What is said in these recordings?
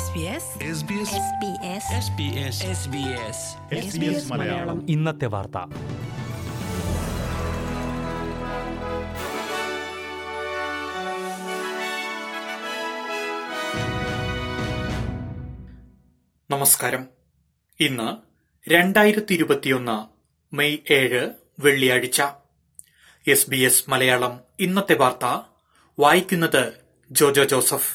SBS SBS Malayalam ഇന്നത്തെ വാർത്ത നമസ്കാരം ഇന്ന് രണ്ടായിരത്തി ഇരുപത്തിയൊന്ന് മെയ് ഏഴ് വെള്ളിയാഴ്ച എസ് ബി എസ് മലയാളം ഇന്നത്തെ വാർത്ത വായിക്കുന്നത് ജോജോ ജോസഫ്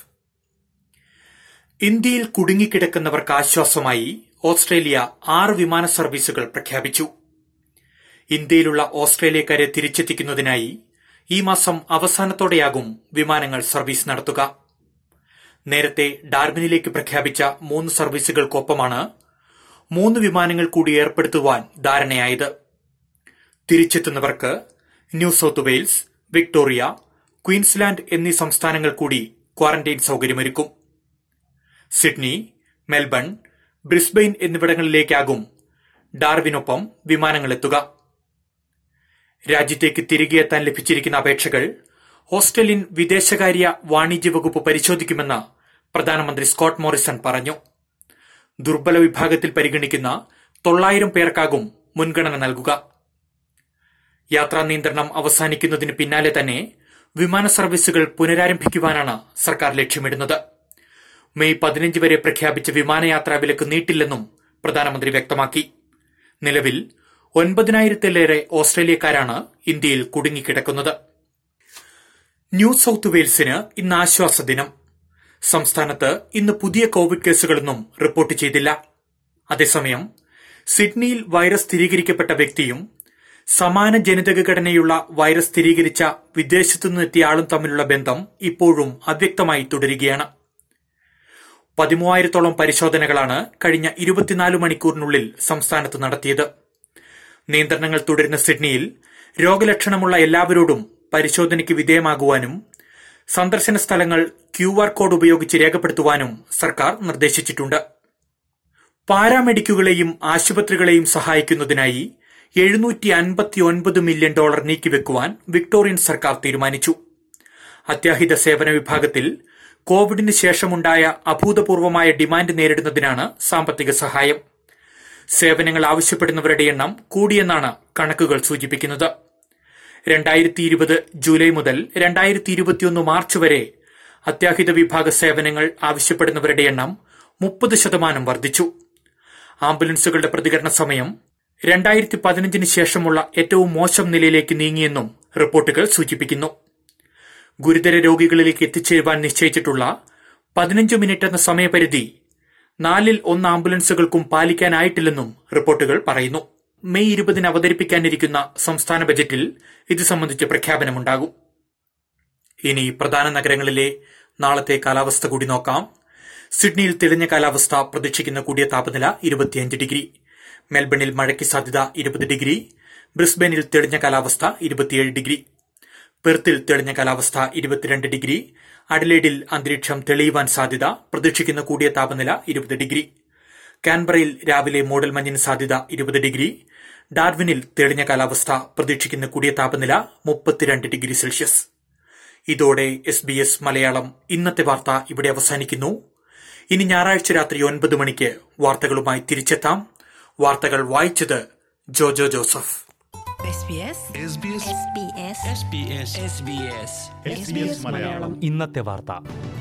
ഇന്ത്യയിൽ കുടുങ്ങിക്കിടക്കുന്നവർക്ക് ആശ്വാസമായി ഓസ്ട്രേലിയ ആറ് വിമാന സർവീസുകൾ പ്രഖ്യാപിച്ചു ഇന്ത്യയിലുള്ള ഓസ്ട്രേലിയക്കാരെ തിരിച്ചെത്തിക്കുന്നതിനായി ഈ മാസം അവസാനത്തോടെയാകും വിമാനങ്ങൾ സർവീസ് നടത്തുക നേരത്തെ ഡാർബിനിലേക്ക് പ്രഖ്യാപിച്ച മൂന്ന് സർവീസുകൾക്കൊപ്പമാണ് മൂന്ന് വിമാനങ്ങൾ കൂടി ഏർപ്പെടുത്തുവാൻ ധാരണയായത് തിരിച്ചെത്തുന്നവർക്ക് New South Wales Victoria Queensland എന്നീ സംസ്ഥാനങ്ങൾ കൂടി ക്വാറന്റൈൻ സൌകര്യമൊരുക്കും സിഡ്നി മെൽബൺ ബ്രിസ്ബെയിൻ എന്നിവിടങ്ങളിലേക്കാകും ഡാർവിനൊപ്പം വിമാനങ്ങളെത്തുക രാജ്യത്തേക്ക് തിരികെ എത്താൻ ലഭിച്ചിരിക്കുന്ന അപേക്ഷകൾ ഓസ്ട്രേലിയൻ വിദേശകാര്യ വാണിജ്യ വകുപ്പ് പരിശോധിക്കുമെന്ന് പ്രധാനമന്ത്രി സ്കോട്ട് മോറിസൺ പറഞ്ഞു ദുർബല വിഭാഗത്തിൽ പരിഗണിക്കുന്ന തൊള്ളായിരം പേർക്കാകും മുൻഗണന നൽകുക യാത്രാ നിയന്ത്രണം അവസാനിക്കുന്നതിന് പിന്നാലെ തന്നെ വിമാന സർവീസുകൾ പുനരാരംഭിക്കുവാനാണ് സർക്കാർ ലക്ഷ്യമിടുന്നത് മെയ് പതിനഞ്ച് വരെ പ്രഖ്യാപിച്ച വിമാനയാത്രാ വിലക്ക് നീട്ടില്ലെന്നും പ്രധാനമന്ത്രി വ്യക്തമാക്കി നിലവിൽ ഒൻപതിനായിരത്തിലേറെ ഓസ്ട്രേലിയക്കാരാണ് ഇന്ത്യയിൽ കുടുങ്ങിക്കിടക്കുന്നത് ന്യൂ സൌത്ത് വെയിൽസിന് ഇന്ന് ആശ്വാസ ദിനം സംസ്ഥാനത്ത് ഇന്ന് പുതിയ കോവിഡ് കേസുകളൊന്നും റിപ്പോർട്ട് ചെയ്തില്ല അതേസമയം സിഡ്നിയിൽ വൈറസ് സ്ഥിരീകരിക്കപ്പെട്ട വ്യക്തിയും സമാന ജനിതക ഘടനയുള്ള വൈറസ് സ്ഥിരീകരിച്ച വിദേശത്തു നിന്നെത്തിയ ആളും തമ്മിലുള്ള ബന്ധം ഇപ്പോഴും അവ്യക്തമായി തുടരുകയാണ് പതിമൂവായിരത്തോളം പരിശോധനകളാണ് കഴിഞ്ഞ ഇരുപത്തിനാല് മണിക്കൂറിനുള്ളിൽ സംസ്ഥാനത്ത് നടത്തിയത് നിയന്ത്രണങ്ങൾ തുടരുന്ന സിഡ്നിയിൽ രോഗലക്ഷണമുള്ള എല്ലാവരോടും പരിശോധനയ്ക്ക് വിധേയമാകുവാനും സന്ദർശന സ്ഥലങ്ങൾ ക്യു ആർ കോഡ് ഉപയോഗിച്ച് രേഖപ്പെടുത്തുവാനും സർക്കാർ നിർദ്ദേശിച്ചിട്ടുണ്ട് പാരാമെഡിക്കുകളെയും ആശുപത്രികളെയും സഹായിക്കുന്നതിനായി എഴുന്നൂറ്റി അൻപത്തിയൊൻപത് മില്യൺ ഡോളർ നീക്കിവെക്കുവാൻ വിക്ടോറിയൻ സർക്കാർ തീരുമാനിച്ചു അത്യാഹിത സേവന വിഭാഗത്തിൽ കോവിഡിന് ശേഷമുണ്ടായ അഭൂതപൂർവമായ ഡിമാൻഡ് നേരിടുന്നതിനാണ് സാമ്പത്തിക സഹായം സേവനങ്ങൾ ആവശ്യപ്പെടുന്നവരുടെ എണ്ണം കൂടിയെന്നാണ് കണക്കുകൾ സൂചിപ്പിക്കുന്നത് രണ്ടായിരത്തി ഇരുപത് ജൂലൈ മുതൽ രണ്ടായിരത്തി ഇരുപത്തിയൊന്ന് മാർച്ച് വരെ അത്യാഹിത വിഭാഗ സേവനങ്ങൾ ആവശ്യപ്പെടുന്നവരുടെ എണ്ണം മുപ്പത് ശതമാനം വർദ്ധിച്ചു ആംബുലൻസുകളുടെ പ്രതികരണ സമയം രണ്ടായിരത്തി പതിനഞ്ചിന് ശേഷമുള്ള ഏറ്റവും മോശം നിലയിലേക്ക് നീങ്ങിയെന്നും റിപ്പോർട്ടുകൾ സൂചിപ്പിക്കുന്നു ഗുരുതര രോഗികളിലേക്ക് എത്തിച്ചേരുവാൻ നിശ്ചയിച്ചിട്ടുള്ള പതിനഞ്ച് മിനിറ്റ് എന്ന സമയപരിധി നാലിൽ ഒന്ന് ആംബുലൻസുകൾക്കും പാലിക്കാനായിട്ടില്ലെന്നും റിപ്പോർട്ടുകൾ പറയുന്നു മെയ് ഇരുപതിന് അവതരിപ്പിക്കാനിരിക്കുന്ന സംസ്ഥാന ബജറ്റിൽ ഇത് സംബന്ധിച്ച് പ്രഖ്യാപനമുണ്ടാകും ഇനി പ്രധാന നഗരങ്ങളിലെ നാളത്തെ കാലാവസ്ഥ കൂടി നോക്കാം സിഡ്നിയിൽ തെളിഞ്ഞ കാലാവസ്ഥ പ്രതീക്ഷിക്കുന്ന കൂടിയ താപനില ഇരുപത്തിയഞ്ച് ഡിഗ്രി മെൽബണിൽ മഴയ്ക്ക് സാധ്യത ഇരുപത് ഡിഗ്രി ബ്രിസ്ബനിൽ തെളിഞ്ഞ കാലാവസ്ഥ ഇരുപത്തിയേഴ് ഡിഗ്രി പെർത്തിൽ തെളിഞ്ഞ കാലാവസ്ഥ ഇരുപത്തിരണ്ട് ഡിഗ്രി അഡലേഡിൽ അന്തരീക്ഷം തെളിയുവാൻ സാധ്യത പ്രതീക്ഷിക്കുന്ന കൂടിയ താപനില ഇരുപത് ഡിഗ്രി കാൻബറയിൽ രാവിലെ മൂടൽമഞ്ഞിന് സാധ്യത ഇരുപത് ഡിഗ്രി ഡാർവിനിൽ തെളിഞ്ഞ കാലാവസ്ഥ പ്രതീക്ഷിക്കുന്ന കൂടിയ താപനില മുപ്പത്തിരണ്ട് ഡിഗ്രി സെൽഷ്യസ് ഇതോടെ എസ് ബി എസ് മലയാളം ഇന്നത്തെ വാർത്ത ഇവിടെ അവസാനിക്കുന്നു ഇനി ഞായറാഴ്ച രാത്രി ഒൻപത് മണിക്ക് വാർത്തകളുമായി തിരിച്ചെത്താം വാർത്തകൾ വായിച്ചത് ജോജോ ജോസഫ് SBS SBS മലയാളം ഇന്നത്തെ വാർത്ത